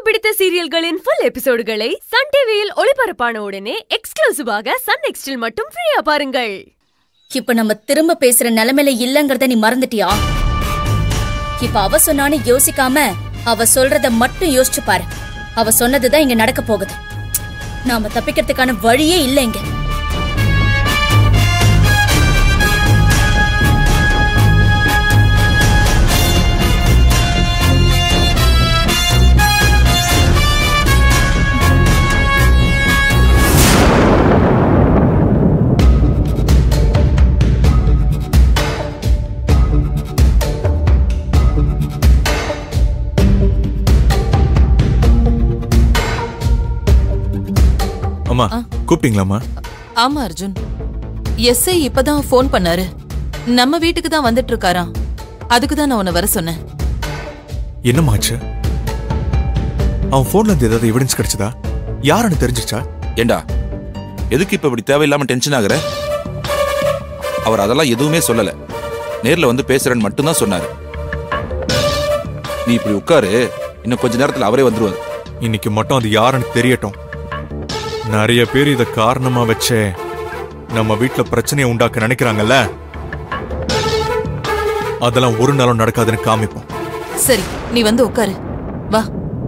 பிடித்த சீரியல்களின் full எபிசோடுகளை Sun டிவியில் ஒளிபரப்பான உடனே எக்ஸ்க்ளூசிவாக சன் நெக்ஸ்டில் மட்டும் ஃப்ரீயா பாருங்கள் இப்ப நம்ம திரும்ப பேசுற நிலைமையில இல்லங்கறத நீ மறந்துட்டியா இப்ப அவ சொன்னான்னு யோசிக்காம அவ சொல்றத மட்டும் யோசிச்சு பாரு அவ சொன்னதுதான் இங்க நடக்க போகுது நாம தப்பிக்கிறதுக்கான வழியே இல்ல இங்க அம்மா கூப்பிட்டீங்களாம்மா ஆமா அர்ஜுன் எஸ்ஐ இப்பதான் ஃபோன் பண்ணாரு நம்ம வீட்டுக்கு தான் வந்துட்டு இருக்காராம் அதுக்கு தான் நான் உன்னை வர சொன்னேன் என்னமாச்சு அவன் போன்ல இருந்து ஏதாவது எவிடன்ஸ் கிடைச்சதா யாருன்னு தெரிஞ்சிச்சா ஏண்டா எதுக்கு இப்ப இப்படி தேவையில்லாம டென்ஷன் ஆகுற அவர் அதெல்லாம் எதுவுமே சொல்லல நேர்ல வந்து பேசுறேன்னு மட்டும்தான் சொன்னாரு நீ இப்படி உட்காரு இன்னும் கொஞ்ச நேரத்துல அவரே வந்துருவாரு இன்னைக்கு மட்டும் அது யாருன்னு தெரியட்டும் நிறைய பேர் இத காரணமா வச்சே நம்ம வீட்ல பிரச்சனையை உண்டாக்க நினைக்கிறாங்கல்ல அதெல்லாம் ஒரு நாளும் நடக்காதுன்னு காமிப்போம் சரி நீ வந்து உட்காரு வா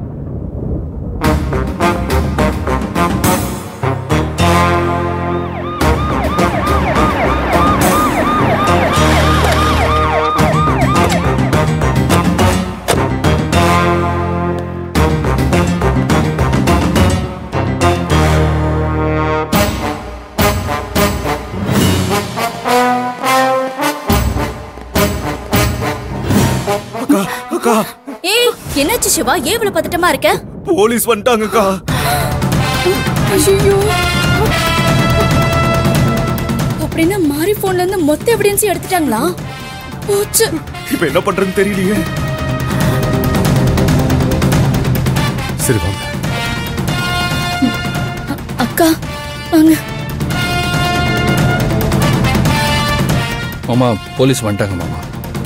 அக்கா ஏய் என்னாச்சு சிவா ஏன் இவ்வளவு பதட்டமா இருக்க போலீஸ் வந்துட்டாங்கக்கா ஐயோ அப்படின்னா மாறி போன்ல இருந்து மொத்த எவிடன்ஸ் எடுத்துட்டாங்களா போச்சு இப்ப என்ன பண்றதுன்னு தெரியலையே சரி வாங்க அக்கா வாங்க மாமா போலீஸ் வந்துட்டாங்க மாமா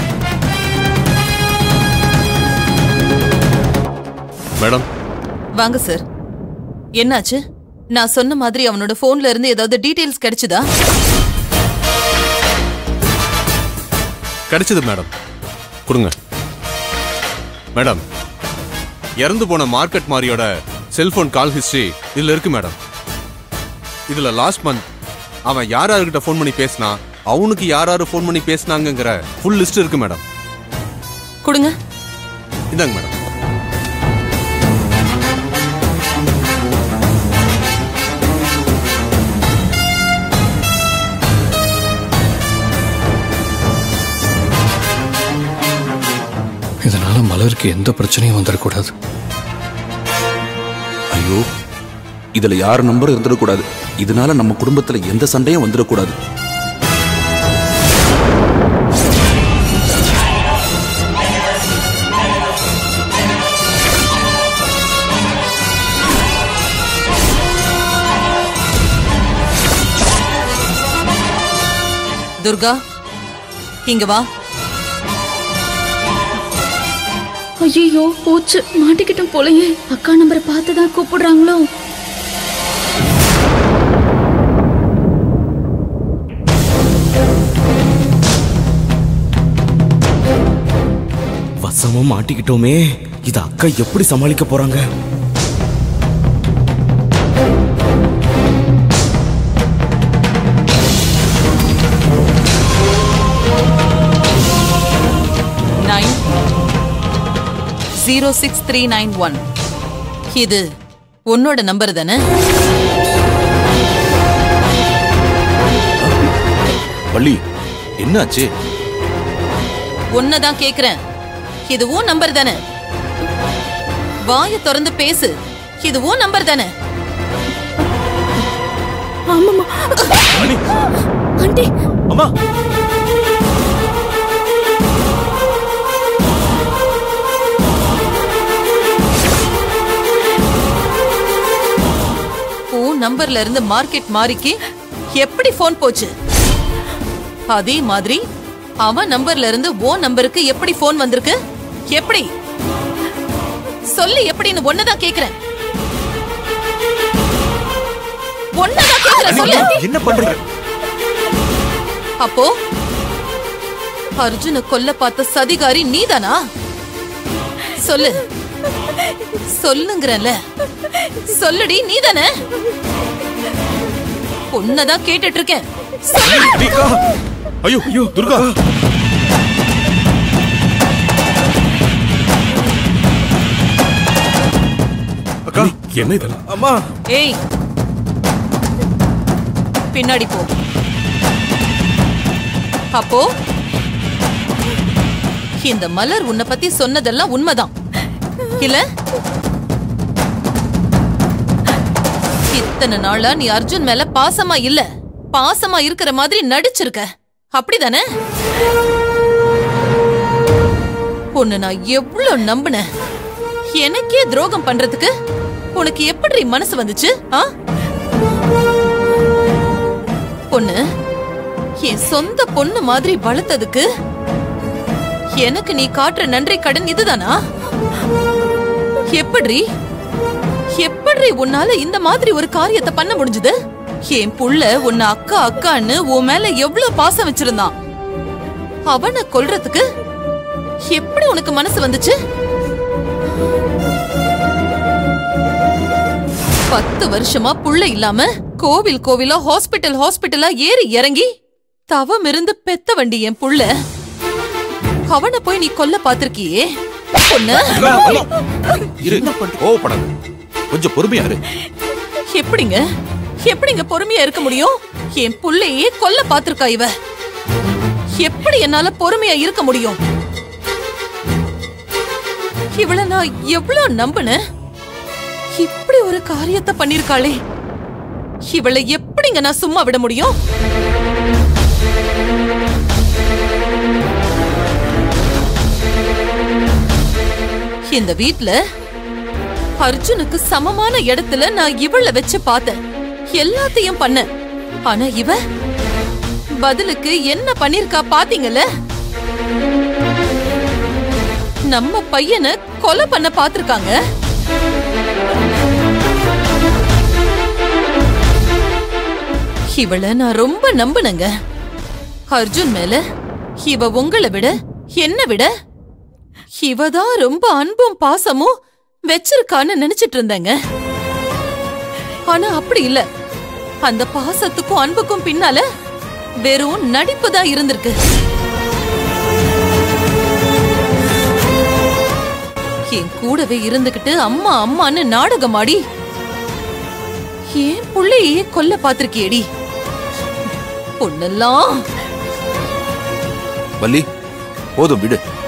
மேடம் வாங்க சார் என்னாச்சு நான் சொன்ன மாதிரி அவனோட போன்ல இருந்து ஏதாவது டீடைல்ஸ் கிடைச்சதா கிடைச்சது மேடம் கொடுங்க மேடம் இறந்து போன மார்க்கெட் மாரியோட செல்போன் கால் ஹிஸ்டரி இதுல இருக்கு மேடம் இதுல லாஸ்ட் மந்த் அவன் யார் யாருக்கிட்ட ஃபோன் பண்ணி பேசினா அவனுக்கு யார் யாரு ஃபோன் பண்ணி பேசினாங்கங்கிற ஃபுல் லிஸ்ட் இருக்கு மேடம் கொடுங்க இந்தாங்க மேடம் இதனால மலருக்கு எந்த பிரச்சனையும் வந்துடக்கூடாது ஐயோ இதுல யார் நம்பரும் இருந்துடக்கூடாது இதனால நம்ம குடும்பத்துல எந்த சண்டையும் வந்துடக்கூடாது துர்கா இங்க வா ஐயோ போச்சு மாட்டிக்கிட்டோம் போலயே அக்கா நம்பரை பார்த்து தான் கூப்பிடுறாங்களோ வசமா மாட்டிக்கிட்டோமே இத அக்கா எப்படி சமாளிக்க போறாங்க nine zero six three nine one இது உன்னோட நம்பர் தானே வள்ளி என்னாச்சு உன்னதான் கேக்குறேன் இது உன் நம்பர் தானே வாய திறந்து பேசு இது உன் நம்பர் தானே ஆண்டி அம்மா உன் நம்பர்ல இருந்து மார்க்கெட் மாறிக்கு எப்படி போன் போச்சு அதே மாதிரி அவன் நம்பர்ல இருந்து ஓ நம்பருக்கு எப்படி போன் வந்திருக்கு எப்படி சொல்லு எப்படின்னு ஒன்னதான் கேக்குறேன் ஒன்னதான் கேக்குறேன் சொல்லு என்ன பண்றீங்க அப்போ அர்ஜுன கொல்ல பார்த்த சதிகாரி நீதானா சொல்லு சொல்லுங்கறல சொல்லுடி நீதானே உன்னதான் கேட்டுட்டு இருக்கேன் சொல்லு. ஐயோ ஐயோ துர்கா அக்கா என்ன இதெல்லாம் அம்மா ஏய் பின்னாடி போ அப்போ இந்த மலர் உன்னை பத்தி சொன்னதெல்லாம் உண்மைதான் இல்ல இத்தனை நாளா நீ அர்ஜுன் மேல பாசமா இல்ல பாசமா இருக்கிற மாதிரி நடிச்சிருக்க அப்படிதானே உன்னை நான் எவ்வளவு நம்பினேன் எனக்கே துரோகம் பண்றதுக்கு உனக்கு எப்படி மனசு வந்துச்சு ஆ பொண்ணு என் சொந்த பொண்ணு மாதிரி வளர்த்ததுக்கு எனக்கு நீ காட்டுற நன்றி கடன் இதுதானா எப்படி எப்படி உன்னால இந்த மாதிரி ஒரு காரியத்தை பண்ண முடிஞ்சது என் புள்ள உன்னை அக்கா அக்கான்னு உன் மேல எவ்வளவு பாசம் வச்சிருந்தான் அவனை கொல்றதுக்கு எப்படி உனக்கு மனசு வந்துச்சு பத்து வருஷமா புள்ள இல்லாம கோவில் கோவிலா ஹாஸ்பிட்டல் ஹாஸ்பிட்டலா ஏறி இறங்கி தவம் இருந்து பெத்த வண்டி என் புள்ள அவனை போய் நீ கொல்ல பாத்திருக்கியே பொண்ணு இரு கோவப்படாத கொஞ்சம் பொறுமையா இரு எப்படிங்க எப்படிங்க பொறுமையா இருக்க முடியும் என் புள்ளையே கொல்ல பாத்திருக்கா இவ எப்படி என்னால பொறுமையா இருக்க முடியும் இவள நான் எவ்வளவு நம்பினேன் இப்படி ஒரு காரியத்தை பண்ணிருக்காளே இவளை எப்படிங்க நான் சும்மா விட முடியும் இந்த வீட்ல அர்ஜுனுக்கு சமமான இடத்துல நான் இவள வச்சு பார்த்தேன் எல்லாத்தையும் பண்ண ஆனா இவ பதிலுக்கு என்ன பண்ணிருக்கா பாத்தீங்கல்ல நம்ம பையனை கொலை பண்ண பாத்திருக்காங்க இவள நான் ரொம்ப நம்பினங்க அர்ஜுன் மேல இவ உங்களை விட என்ன விட இவதான் ரொம்ப அன்பும் பாசமும் வச்சிருக்கான்னு நினைச்சிட்டு இருந்தேங்க ஆனா அப்படி இல்ல அந்த பாசத்துக்கும் அன்புக்கும் பின்னால வெறும் நடிப்பு தான் இருந்திருக்கு என் கூடவே இருந்துகிட்டு அம்மா அம்மான்னு நாடகம் ஆடி ஏன் புள்ளையே கொல்ல பாத்திருக்கியேடி பொண்ணெல்லாம் வள்ளி போதும் விடு